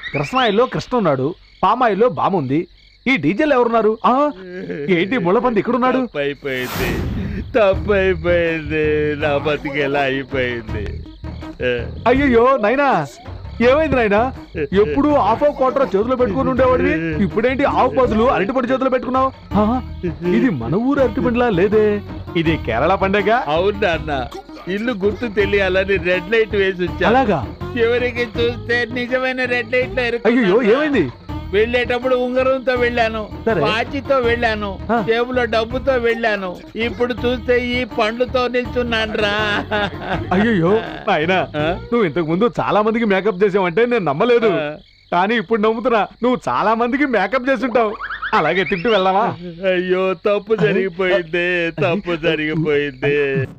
కృష్ణాయిలో కృష్ణ ఉన్నాడు పామాయిలో బామ ఉంది ఈ డీజేలు ఎవరున్నారు ఆ ఏంటి ముళ్ళపంది ఇక్కడున్నాడు తప్పైపోయింది తప్పైపోయింది నా బతికేలా అయిపోయింది అయ్యయ్యో నైనా ఏమైంది నాయనా ఎప్పుడు ఆఫ్ ఆఫ్ క్వార్టర్ చేతిలో పెట్టుకుని ఉండేవాడివి ఇప్పుడేంటి ఆఫ్ బదులు అరటిపండు చేతిలో పెట్టుకున్నావు ఆ, ఇది మన ఊరు అరటిపండులా లేదే ఇది కేరళ పండగ అవును నాన్న ఇల్లు గుర్తు తెలియాలని రెడ్ లైట్ వేసి వచ్చా అలాగా చివరికి చూస్తే నిజమైన రెడ్ లైట్ లో అయ్యో ఇరుక్కున్నాను. ఏమైంది వెళ్ళేటప్పుడు ఉంగరంతో వెళ్ళాను సరే. వాచితో వెళ్ళాను ఆ. జేబులో డబ్బుతో వెళ్ళాను ఇప్పుడు చూస్తే ఈ పండ్లతో నిల్చున్నాను రా అయ్యయ్యో నాయనా నువ్వు ఇంతకు ముందు చాలా మందికి మేకప్ చేసావంటే నేను నమ్మలేదు కానీ ఇప్పుడు నమ్ముతున్నా నువ్వు చాలా మందికి మేకప్ చేసుంటావు అలాగే తింటూ వెళ్దామా అయ్యో తప్పు జరిగిపోయింది తప్పు జరిగిపోయింది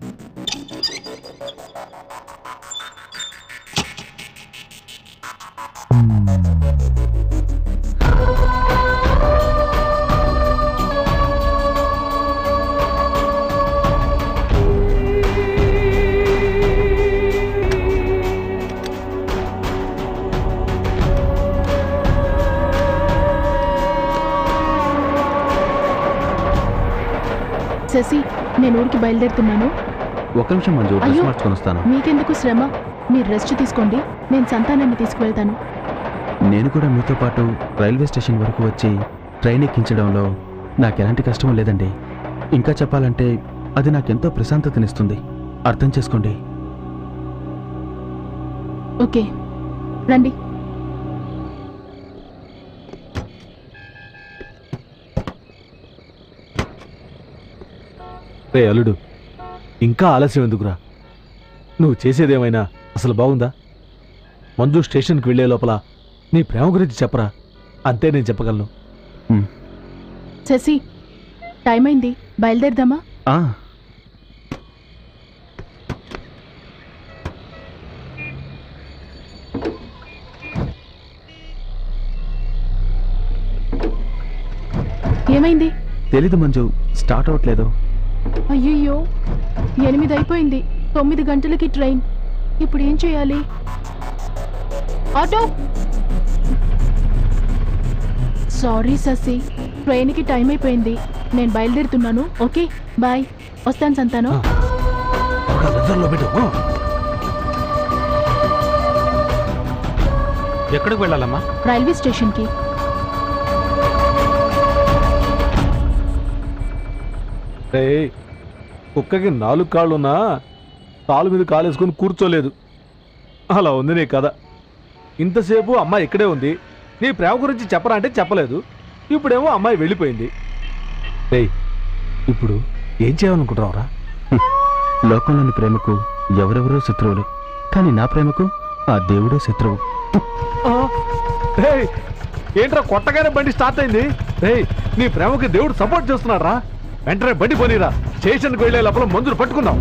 శశి నేను ఊరికి బయలుదేరుతున్నాను ఒక నిమిషం మంజు డ్రెస్ అయ్యో. మార్చుకొని వస్తాను మీకెందుకు శ్రమ మీరు రెస్ట్ తీసుకోండి నేను సంతానాన్ని తీసుకువెళ్తాను నేను కూడా మీతో పాటు రైల్వే స్టేషన్ వరకు వచ్చి ట్రైన్ ఎక్కించడంలో నాకు ఎలాంటి కష్టం లేదండి ఇంకా చెప్పాలంటే అది నాకెంతో ప్రశాంతతనిస్తుంది అర్థం చేసుకోండి ఓకే రండి రే అల్లుడు ఇంకా ఆలస్యం ఎందుకురా నువ్వు చేసేదేమైనా అసలు బాగుందా మంజు స్టేషన్కి వెళ్ళే లోపల నీ ప్రేమ గురించి చెప్పరా అంతే నేను చెప్పగలను శశి టైం అయింది బయలుదేరదామా ఆ, ఏమైంది తెలీదు మంజు స్టార్ట్ అవ్వట్లేదు అయ్యయ్యో ఎనిమిది అయిపోయింది తొమ్మిది గంటలకి ట్రైన్ ఇప్పుడు ఏం చేయాలి ఆటో సారీ శశి ట్రైన్కి టైం అయిపోయింది నేను బయలుదేరుతున్నాను ఓకే బాయ్ వస్తాను సంతానం ఒక నిద్రలో పెట్టు ఆ. ఎక్కడికి వెళ్ళాలమ్మా రైల్వే స్టేషన్కి రే కుక్కకి నాలుగు కాళ్ళున్నా కాలు మీద కాలు వేసుకొని కూర్చోలేదు అలా ఉంది నీ కథ ఇంతసేపు అమ్మాయి ఇక్కడే ఉంది నీ ప్రేమ గురించి చెప్పరా అంటే చెప్పలేదు ఇప్పుడేమో అమ్మాయి వెళ్ళిపోయింది రేయ్ ఇప్పుడు ఏం చేయాలనుకుంటున్నావురా లోకంలోని ప్రేమకు ఎవరెవరో శత్రువులు కానీ నా ప్రేమకు ఆ దేవుడే శత్రువు ఆ, రేయ్ ఏంట్రా కొట్టగానే బండి స్టార్ట్ అయింది రేయ్ నీ ప్రేమకి దేవుడు సపోర్ట్ చేస్తున్నారా వెంటనే బండి పోనీరా స్టేషన్కి వెళ్ళే లోపల మందులు పట్టుకుందాం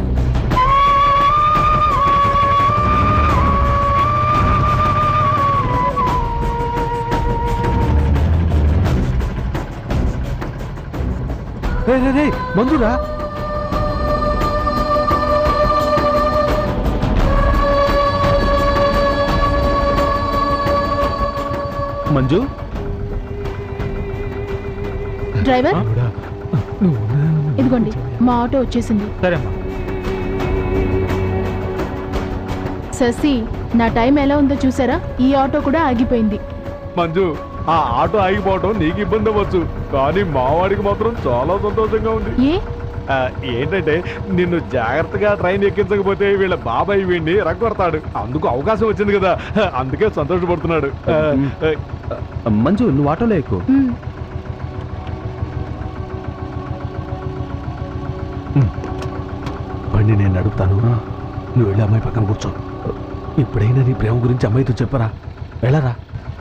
రే రే రే మందురా మంజు డ్రైవర్ నువ్వు ఇదిగోండి మా ఆటో వచ్చేసింది సరే అమ్మా శశి నా టైం ఎలా ఉందో చూసారా ఈ ఆటో కూడా ఆగిపోయింది మంజు ఆ ఆటో ఆగిపోవటం నీకు ఇబ్బంది అవ్వచ్చు కానీ మావాడికి మాత్రం చాలా సంతోషంగా ఉంది ఏ ఆ, ఏంటంటే నిన్ను జాగ్రత్తగా ట్రైన్ ఎక్కించకపోతే వీళ్ళ బాబాయ్ వీడిని రగ్గొడతాడు అందుకు అవకాశం వచ్చింది కదా అందుకే సంతోషపడుతున్నాడు ఆ, ఆ, మంజు నువ్వు ఆటోలో ఎక్కువ మ్, బండి నేను నడుపుతాను నువ్వు వెళ్ళి అమ్మాయి పక్కన కూర్చో ఇప్పుడైనా నీ ప్రేమ గురించి అమ్మాయితో చెప్పరా వెళ్ళరా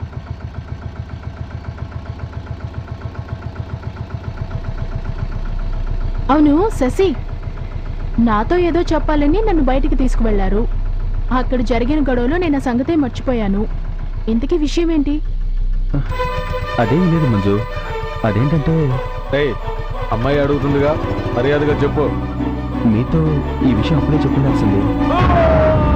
అవును శశి నాతో ఏదో చెప్పాలని నన్ను బయటికి తీసుకువెళ్లారు అక్కడ జరిగిన గొడవలో నేను ఆ సంగతే మర్చిపోయాను ఇంతకీ విషయం ఏంటి అదేం లేదు మంజు అదేంటంటే ఏయ్ అమ్మాయి అడుగుతుందిగా మర్యాదగా చెప్పు మీతో ఈ విషయం అప్పుడే చెప్పుండాల్సింది ఆ!